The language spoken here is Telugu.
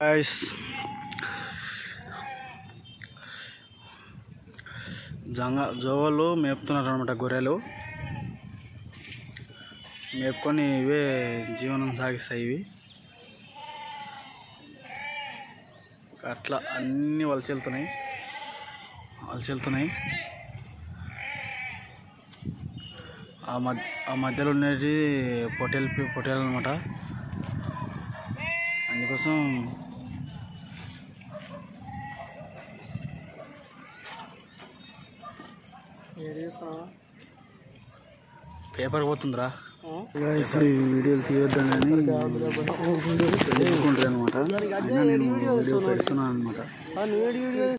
గాయ్స్ జంగ జోవలు మేపుతున్నారు అనమాట గొర్రెలు మేపుకొని ఇవే జీవనం సాగిస్తాయి ఇవి అట్లా అన్నీ వలచెళ్తున్నాయి వలచెళ్తున్నాయి ఆ మధ్య ఆ మధ్యలో ఉండేది పొటేల్ పొటేల్ అనమాట అందుకోసం పేపర్ పోతుందిరా ఈ వీడియోలు తీయొద్దని తెలుసుకుంటారు అనమాట నేను వీడియో పెడుతున్నాను అనమాట